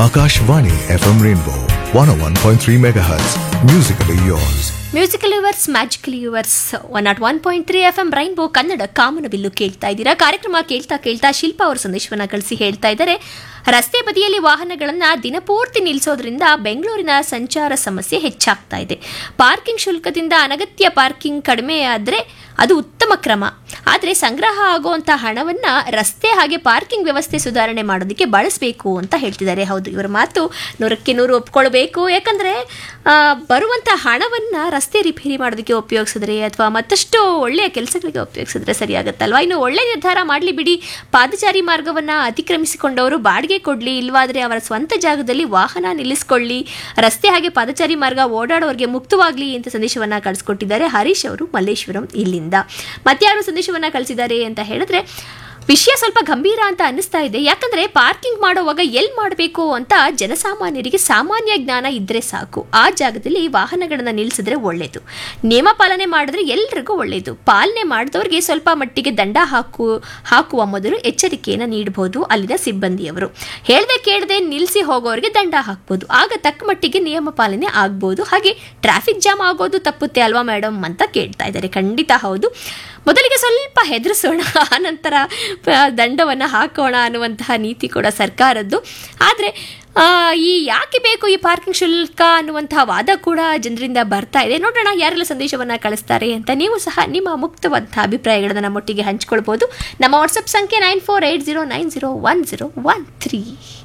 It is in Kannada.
Akashvani FM Rainbow 101.3 MHz. Musically yours. Musical yours magical yours one nought one point three F M rainbow Kannada ಕಾಮನಬಿಲ್ಲು ಕೇಳ್ತಾ ಇದ್ದೀರಾ ಕಾರ್ಯಕ್ರಮ ಕೇಳ್ತಾ ಕೇಳ್ತಾ ಶಿಲ್ಪ ಅವರು ಸಂದೇಶವನ್ನ ಕಳಿಸಿ ಹೇಳ್ತಾ ಇದ್ದಾರೆ ರಸ್ತೆ ಬದಿಯಲ್ಲಿ ವಾಹನಗಳನ್ನ ದಿನಪೂರ್ತಿ ನಿಲ್ಲಿಸೋದ್ರಿಂದ ಬೆಂಗಳೂರಿನ ಸಂಚಾರ ಸಮಸ್ಯೆ ಹೆಚ್ಚಾಗ್ತಾ ಇದೆ ಪಾರ್ಕಿಂಗ್ ಶುಲ್ಕದಿಂದ ಅನಗತ್ಯ ಪಾರ್ಕಿಂಗ್ ಕಡಿಮೆ ಆದರೆ ಅದು ಉತ್ತಮ ಕ್ರಮ ಆದರೆ ಸಂಗ್ರಹ ಆಗುವಂಥ ಹಣವನ್ನ ರಸ್ತೆ ಹಾಗೆ ಪಾರ್ಕಿಂಗ್ ವ್ಯವಸ್ಥೆ ಸುಧಾರಣೆ ಮಾಡೋದಕ್ಕೆ ಬಳಸಬೇಕು ಅಂತ ಹೇಳ್ತಿದ್ದಾರೆ ಹೌದು ಇವರ ಮಾತು ನೂರಕ್ಕೆ ನೂರು ಒಪ್ಕೊಳ್ಬೇಕು ಯಾಕಂದ್ರೆ ಆ, ಬರುವಂಥ ಹಣವನ್ನ ರಸ್ತೆ ರಿಪೇರಿ ಮಾಡೋದಕ್ಕೆ ಉಪಯೋಗಿಸಿದ್ರೆ ಅಥವಾ ಮತ್ತಷ್ಟು ಒಳ್ಳೆಯ ಕೆಲಸಗಳಿಗೆ ಉಪಯೋಗಿಸಿದ್ರೆ ಸರಿಯಾಗತ್ತಲ್ವಾ ಇನ್ನು ಒಳ್ಳೆ ನಿರ್ಧಾರ ಮಾಡಲಿ ಬಿಡಿ ಪಾದಚಾರಿ ಮಾರ್ಗವನ್ನ ಅತಿಕ್ರಮಿಸಿಕೊಂಡವರು ಬಾಡಿಗೆ ಕೊಡಲಿ ಇಲ್ವಾದ್ರೆ ಅವರ ಸ್ವಂತ ಜಾಗದಲ್ಲಿ ವಾಹನ ನಿಲ್ಲಿಸ್ಕೊಳ್ಳಿ ರಸ್ತೆ ಹಾಗೆ ಪಾದಚಾರಿ ಮಾರ್ಗ ಓಡಾಡೋರಿಗೆ ಮುಕ್ತವಾಗ್ಲಿ ಅಂತ ಸಂದೇಶವನ್ನ ಕಳಿಸ್ಕೊಟ್ಟಿದ್ದಾರೆ ಹರೀಶ್ ಅವರು ಮಲ್ಲೇಶ್ವರಂ ಇಲ್ಲಿಂದ ಮತ್ಯಾರು ಸಂದೇಶವನ್ನ ಕಳಿಸಿದ್ದಾರೆ ಅಂತ ಹೇಳಿದ್ರೆ ವಿಷಯ ಸ್ವಲ್ಪ ಗಂಭೀರ ಅಂತ ಅನ್ನಿಸ್ತಾ ಇದೆ ಯಾಕಂದ್ರೆ ಪಾರ್ಕಿಂಗ್ ಮಾಡುವಾಗ ಎಲ್ಲಿ ಮಾಡಬೇಕು ಅಂತ ಜನಸಾಮಾನ್ಯರಿಗೆ ಸಾಮಾನ್ಯ ಜ್ಞಾನ ಇದ್ರೆ ಸಾಕು ಆ ಜಾಗದಲ್ಲಿ ವಾಹನಗಳನ್ನ ನಿಲ್ಲಿಸಿದ್ರೆ ಒಳ್ಳೇದು ನಿಯಮ ಪಾಲನೆ ಮಾಡಿದ್ರೆ ಎಲ್ರಿಗೂ ಒಳ್ಳೇದು ಪಾಲನೆ ಮಾಡಿದವ್ರಿಗೆ ಸ್ವಲ್ಪ ಮಟ್ಟಿಗೆ ದಂಡ ಹಾಕು ಹಾಕುವ ಮೊದಲು ಎಚ್ಚರಿಕೆಯನ್ನು ನೀಡಬಹುದು ಅಲ್ಲಿನ ಸಿಬ್ಬಂದಿಯವರು ಹೇಳ್ದೆ ಕೇಳದೆ ನಿಲ್ಲಿಸಿ ಹೋಗೋರಿಗೆ ದಂಡ ಹಾಕ್ಬೋದು ಆಗ ತಕ್ಕ ಮಟ್ಟಿಗೆ ನಿಯಮ ಪಾಲನೆ ಆಗ್ಬೋದು ಹಾಗೆ ಟ್ರಾಫಿಕ್ ಜಾಮ್ ಆಗೋದು ತಪ್ಪುತ್ತೆ ಅಲ್ವಾ ಮೇಡಮ್ ಅಂತ ಕೇಳ್ತಾ ಇದ್ದಾರೆ ಖಂಡಿತ ಹೌದು ಮೊದಲಿಗೆ ಸ್ವಲ್ಪ ಹೆದರಿಸೋಣ ಆನಂತರ ಆ, ದಂಡವನ್ನು ಹಾಕೋಣ ಅನ್ನುವಂತಹ ನೀತಿ ಕೂಡ ಸರ್ಕಾರದ್ದು ಆದರೆ ಈ ಯಾಕೆ ಬೇಕು ಈ ಪಾರ್ಕಿಂಗ್ ಶುಲ್ಕ ಅನ್ನುವಂತಹ ವಾದ ಕೂಡ ಜನರಿಂದ ಬರ್ತಾ ಇದೆ ನೋಡೋಣ ಯಾರೆಲ್ಲ ಸಂದೇಶವನ್ನು ಕಳಿಸ್ತಾರೆ ಅಂತ ನೀವು ಸಹ ನಿಮ್ಮ ಮುಕ್ತವಾದಂತಹ ಅಭಿಪ್ರಾಯಗಳನ್ನು ನಮ್ಮೊಟ್ಟಿಗೆ ಹಂಚ್ಕೊಳ್ಬೋದು ನಮ್ಮ ವಾಟ್ಸಪ್ ಸಂಖ್ಯೆ nine four eight zero nine zero one zero one three